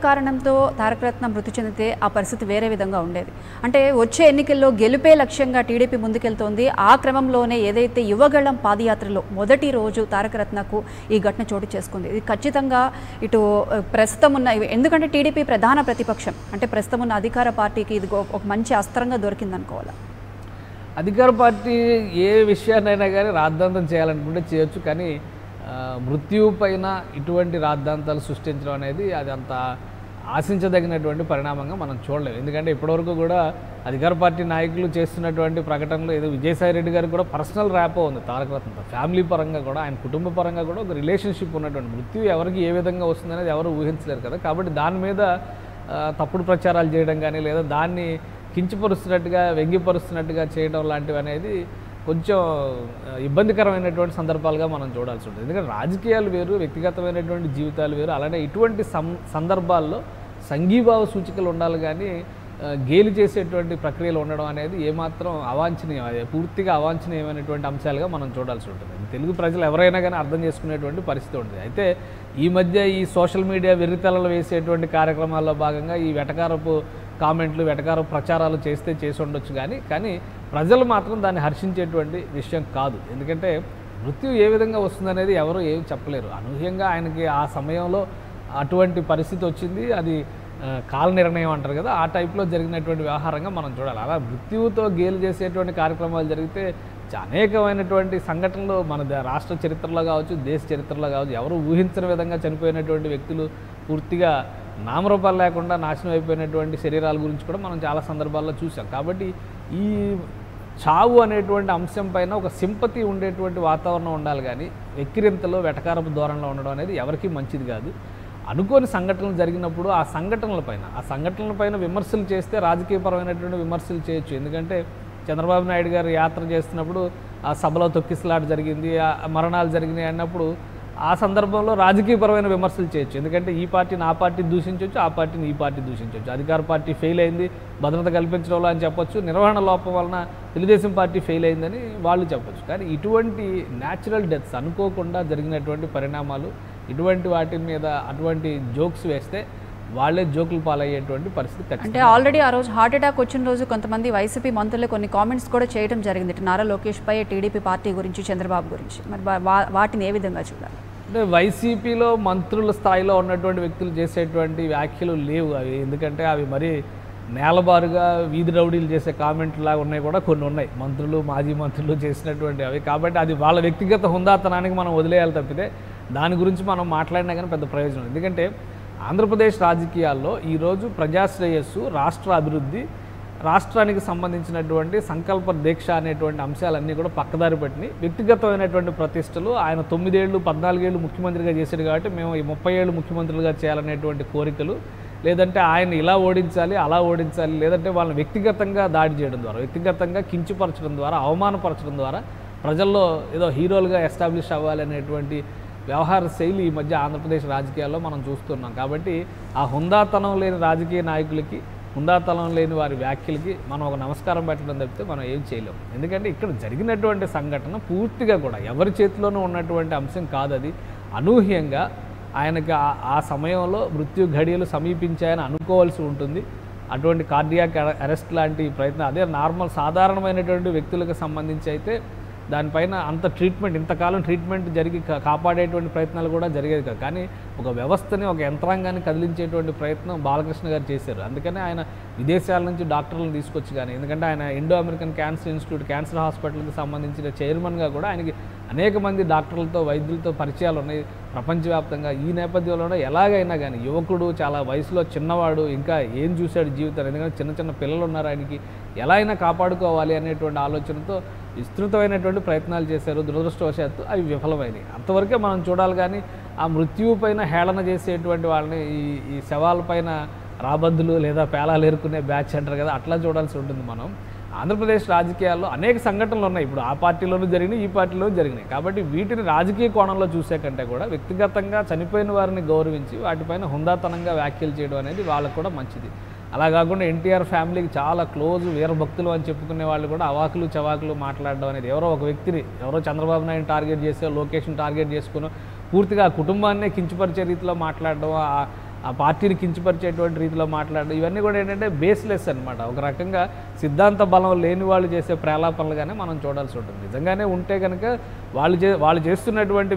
కారణంతో తారకరత్న మృతి చెందితే ఆ పరిస్థితి వేరే విధంగా ఉండేది అంటే వచ్చే ఎన్నికల్లో గెలుపే లక్ష్యంగా టీడీపీ ముందుకెళ్తోంది ఆ క్రమంలోనే ఏదైతే యువగళం పాదయాత్రలో మొదటి రోజు తారకరత్నకు ఈ ఘటన చోటు చేసుకుంది ఇది ఖచ్చితంగా ఇటు ఆ, ప్రస్తుతం ఉన్న ఎందుకంటే టీడీపీ ప్రధాన ప్రతిపక్షం అంటే ప్రస్తుతం ఉన్న అధికార పార్టీకి ఇది ఒక ఒక మంచి అస్త్రంగా దొరికిందనుకోవాలి అధికార పార్టీ ఏ విషయాన్నైనా కానీ రాద్ధాంతం చేయాలనుకుంటే చేయొచ్చు కానీ ఆ, మృత్యువు పైన ఇటువంటి రాద్ధాంతాలు సృష్టించడం అనేది అది అంత ఆశించదగినటువంటి పరిణామంగా మనం చూడలేము ఎందుకంటే ఇప్పటివరకు కూడా అధికార పార్టీ నాయకులు చేస్తున్నటువంటి ప్రకటనలు ఏదో విజయసాయి రెడ్డి గారికి కూడా పర్సనల్ ర్యాపో ఉంది తారక రత్నతో ఫ్యామిలీ పరంగా కూడా ఆయన కుటుంబ పరంగా కూడా ఒక రిలేషన్షిప్ ఉన్నటువంటి మృత్యు ఎవరికి ఏ విధంగా వస్తుందనేది ఎవరు ఊహించలేరు కదా కాబట్టి దాని మీద ఆ, తప్పుడు ప్రచారాలు చేయడం కానీ లేదా దాన్ని కించపరుస్తున్నట్టుగా వ్యంగ్యపరుస్తున్నట్టుగా చేయడం లాంటివి అనేది కొంచెం ఆ, ఇబ్బందికరమైనటువంటి సందర్భాలుగా మనం చూడాల్సి ఉంటుంది ఎందుకంటే రాజకీయాలు వేరు వ్యక్తిగతమైనటువంటి జీవితాలు వేరు అలానే ఇటువంటి సం సందర్భాల్లో సంఘీభావ సూచికలు ఉండాలి కానీ ఆ, గేలి చేసేటువంటి ప్రక్రియలు ఉండడం అనేది ఏమాత్రం అవాంఛనీయం అది పూర్తిగా అవాంఛనీయమైనటువంటి అంశాలుగా మనం చూడాల్సి ఉంటుంది తెలుగు ప్రజలు ఎవరైనా కానీ అర్థం చేసుకునేటువంటి పరిస్థితి ఉంటుంది అయితే ఈ మధ్య ఈ సోషల్ మీడియా వెర్రితలలు వేసేటువంటి కార్యక్రమాల్లో భాగంగా ఈ వెటకారపు కామెంట్లు వెటకారపు ప్రచారాలు చేస్తే చేసి ఉండొచ్చు కానీ కానీ ప్రజలు మాత్రం దాన్ని హర్షించేటువంటి విషయం కాదు ఎందుకంటే మృత్యు ఏ విధంగా వస్తుందనేది ఎవరు ఏమి చెప్పలేరు అనూహ్యంగా ఆయనకి ఆ సమయంలో అటువంటి పరిస్థితి వచ్చింది అది ఆ, కాల నిర్ణయం అంటారు కదా ఆ టైప్లో జరిగినటువంటి వ్యవహారంగా మనం చూడాలి అలా మృత్యువుతో గేలు చేసేటువంటి కార్యక్రమాలు జరిగితే చ- అనేకమైనటువంటి సంఘటనలు మన ద- రాష్ట్ర చరిత్రలో కావచ్చు దేశ చరిత్రలో కావచ్చు ఎవరు ఊహించని విధంగా చనిపోయినటువంటి వ్యక్తులు పూర్తిగా నామరూపాలు లేకుండా నాశనం అయిపోయినటువంటి శరీరాల గురించి కూడా మనం చాలా సందర్భాల్లో చూసాం కాబట్టి ఈ చావు అనేటువంటి అంశం పైన ఒక సింపతి ఉండేటువంటి వాతావరణం ఉండాలి కానీ వెక్కిరింతలో వెటకారపు ధోరణిలో ఉండడం అనేది ఎవరికీ మంచిది కాదు అనుకోని సంఘటనలు జరిగినప్పుడు ఆ సంఘటనల పైన ఆ సంఘటనల పైన విమర్శలు చేస్తే రాజకీయపరమైనటువంటి విమర్శలు చేయొచ్చు ఎందుకంటే చంద్రబాబు నాయుడు గారు యాత్ర చేస్తున్నప్పుడు ఆ సభలో తొక్కిసలాట జరిగింది ఆ మరణాలు జరిగినాయి అన్నప్పుడు ఆ సందర్భంలో రాజకీయపరమైన విమర్శలు చేయొచ్చు ఎందుకంటే ఈ పార్టీని ఆ పార్టీ దూషించవచ్చు ఆ పార్టీని ఈ పార్టీ దూషించవచ్చు అధికార పార్టీ ఫెయిల్ అయింది భద్రత కల్పించడంలో అని చెప్పొచ్చు నిర్వహణ లోపం వలన తెలుగుదేశం పార్టీ ఫెయిల్ అయిందని వాళ్ళు చెప్పొచ్చు కానీ ఇటువంటి న్యాచురల్ డెత్స్ అనుకోకుండా జరిగినటువంటి పరిణామాలు ఇటువంటి వాటి మీద అటువంటి జోక్స్ వేస్తే వాళ్ళే జోకులు పాలయ్యేటువంటి పరిస్థితి ఖచ్చితంగా అంటే ఆల్రెడీ ఆ రోజు హార్ట్ అటాక్ వచ్చిన రోజు కొంతమంది వైసీపీ మంత్రులు కొన్ని కామెంట్స్ కూడా చేయడం జరిగింది ఇటు నారా లోకేష్ పై టీడీపీ పార్టీ గురించి చంద్రబాబు గురించి మరి వా- వా- వాటిని ఏ విధంగా చూడాలి అంటే వైసీపీలో మంత్రుల స్థాయిలో ఉన్నటువంటి వ్యక్తులు చేసేటువంటి వ్యాఖ్యలు లేవు అవి ఎందుకంటే అవి మరి నేలబారుగా వీధి రౌడీలు చేసే కామెంట్లు లాగా ఉన్నాయి కూడా కొన్ని ఉన్నాయి మంత్రులు మాజీ మంత్రులు చేసినటువంటి అవి కాబట్టి అది వాళ్ళ వ్యక్తిగత హుందాతనానికి మనం వదిలేయాలి తప్పితే దాని గురించి మనం మాట్లాడినా కానీ పెద్ద ప్రయోజనం ఎందుకంటే ఆంధ్రప్రదేశ్ రాజకీయాల్లో ఈరోజు ప్రజాశ్రేయస్సు రాష్ట్ర అభివృద్ధి రాష్ట్రానికి సంబంధించినటువంటి సంకల్ప దీక్ష అనేటువంటి అంశాలన్నీ కూడా పక్కదారి పట్టినాయి వ్యక్తిగతమైనటువంటి ప్రతిష్టలు ఆయన తొమ్మిదేళ్ళు పద్నాలుగేళ్ళు ముఖ్యమంత్రిగా చేశాడు కాబట్టి మేము ఈ ముప్పై ఏళ్ళు ముఖ్యమంత్రులుగా చేయాలనేటువంటి కోరికలు లేదంటే ఆయన ఇలా ఓడించాలి అలా ఓడించాలి లేదంటే వాళ్ళని వ్యక్తిగతంగా దాడి చేయడం ద్వారా వ్యక్తిగతంగా కించపరచడం ద్వారా అవమానపరచడం ద్వారా ప్రజల్లో ఏదో హీరోలుగా ఎస్టాబ్లిష్ అవ్వాలి అనేటువంటి వ్యవహార శైలి ఈ మధ్య ఆంధ్రప్రదేశ్ రాజకీయాల్లో మనం చూస్తున్నాం కాబట్టి ఆ హుందాతనం లేని రాజకీయ నాయకులకి హుందాతనం లేని వారి వ్యాఖ్యలకి మనం ఒక నమస్కారం పెట్టడం తప్పితే మనం ఏం చేయలేం ఎందుకంటే ఇక్కడ జరిగినటువంటి సంఘటన పూర్తిగా కూడా ఎవరి చేతిలోనూ ఉన్నటువంటి అంశం కాదు అది అనూహ్యంగా ఆయనకి ఆ- ఆ సమయంలో మృత్యు ఘడియలు సమీపించాయని అనుకోవాల్సి ఉంటుంది అటువంటి కార్డియాక్ అరెస్ట్ లాంటి ప్రయత్నం అదే నార్మల్ సాధారణమైనటువంటి వ్యక్తులకు సంబంధించి అయితే దానిపైన అంత ట్రీట్మెంట్ ఇంతకాలం ట్రీట్మెంట్ జరిగి కా- కాపాడేటువంటి ప్రయత్నాలు కూడా జరిగేది కాదు కానీ ఒక వ్యవస్థని ఒక యంత్రాంగాన్ని కదిలించేటువంటి ప్రయత్నం బాలకృష్ణ గారు చేశారు అందుకనే ఆయన విదేశాల నుంచి డాక్టర్లను తీసుకొచ్చి కానీ ఎందుకంటే ఆయన Indo American cancer institute cancer హాస్పిటల్కి సంబంధించిన చైర్మన్గా కూడా ఆయనకి అనేక మంది డాక్టర్లతో వైద్యులతో పరిచయాలు ఉన్నాయి ప్రపంచవ్యాప్తంగా ఈ నేపథ్యంలోనే ఎలాగైనా కానీ యువకుడు చాలా వయసులో చిన్నవాడు ఇంకా ఏం చూశాడు జీవితాన్ని ఎందుకంటే చిన్న చిన్న పిల్లలు ఉన్నారు ఆయనకి ఎలా అయినా కాపాడుకోవాలి అనేటువంటి ఆలోచనతో విస్తృతమైనటువంటి ప్రయత్నాలు చేశారు దురదృష్టవశాత్తు అవి విఫలమైనవి అంతవరకే మనం చూడాలి కానీ ఆ మృత్యువు పైన హేళన చేసేటువంటి వాళ్ళని ఈ ఈ శవాల పైన రాబందులు లేదా పేలాలు ఏరుకునే బ్యాచ్ అంటారు కదా అట్లా చూడాల్సి ఉంటుంది మనం ఆంధ్రప్రదేశ్ రాజకీయాల్లో అనేక సంఘటనలు ఉన్నాయి ఇప్పుడు ఆ పార్టీలోనూ జరిగినాయి ఈ పార్టీలోనూ జరిగినాయి కాబట్టి వీటిని రాజకీయ కోణంలో చూసే కంటే కూడా వ్యక్తిగతంగా చనిపోయిన వారిని గౌరవించి వాటిపైన హుందాతనంగా వ్యాఖ్యలు చేయడం అనేది వాళ్ళకు కూడా మంచిది అలా కాకుండా ఎన్టీఆర్ ఫ్యామిలీకి చాలా క్లోజ్ వీరభక్తులు అని చెప్పుకునే వాళ్ళు కూడా అవాకులు చవాకులు మాట్లాడడం అనేది ఎవరో ఒక వ్యక్తిని ఎవరో చంద్రబాబు నాయుడు టార్గెట్ చేసే లోకేష్ని టార్గెట్ చేసుకుని పూర్తిగా ఆ కుటుంబాన్నే కించపరిచే రీతిలో మాట్లాడడం ఆ- ఆ పార్టీని కించపరిచేటువంటి రీతిలో మాట్లాడడం ఇవన్నీ కూడా ఏంటంటే బేస్లెస్ అనమాట ఒక రకంగా సిద్ధాంత బలం లేని వాళ్ళు చేసే ప్రేలాపనలుగానే మనం చూడాల్సి ఉంటుంది నిజంగానే ఉంటే కనుక వాళ్ళు చే వాళ్ళు చేస్తున్నటువంటి